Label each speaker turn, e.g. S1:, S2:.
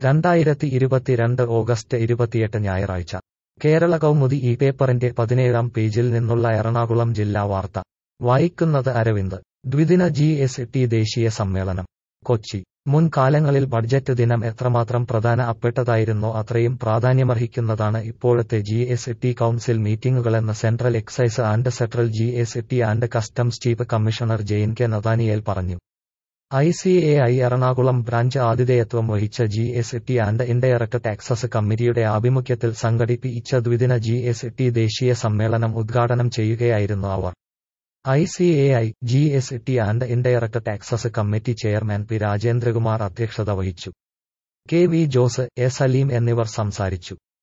S1: രണ്ടായിരത്തി ഇരുപത്തിരണ്ട് ഓഗസ്റ്റ് ഇരുപത്തിയെട്ട് ഞായറാഴ്ച കേരള കൗമുദി ഈ പേപ്പറിന്റെ പതിനേഴാം പേജിൽ നിന്നുള്ള എറണാകുളം ജില്ലാ വാർത്ത വായിക്കുന്നത് അരവിന്ദ് ദ്വിദിന ജി എസ് ടി ദേശീയ സമ്മേളനം കൊച്ചി മുൻകാലങ്ങളിൽ ബഡ്ജറ്റ് ദിനം എത്രമാത്രം പ്രധാനപ്പെട്ടതായിരുന്നോ അത്രയും പ്രാധാന്യമർഹിക്കുന്നതാണ് ഇപ്പോഴത്തെ ജി എസ് ടി കൗൺസിൽ മീറ്റിംഗുകളെന്ന് central excise and central G S T and customs chief commissioner Jain K Nathaniel പറഞ്ഞു I C A I Ernakulam branch ആതിഥേയത്വം വഹിച്ച G S T and indirect taxes കമ്മിറ്റിയുടെ ആഭിമുഖ്യത്തിൽ സംഘടിപ്പിച്ച ദ്വിദിന ജി എസ് ടി ദേശീയ സമ്മേളനം ഉദ്ഘാടനം ചെയ്യുകയായിരുന്നു അവർ I C A I G S T and indirect taxes committee chairman P Rajendrakumar അധ്യക്ഷത വഹിച്ചു K V Jose A Saleem എന്നിവർ സംസാരിച്ചു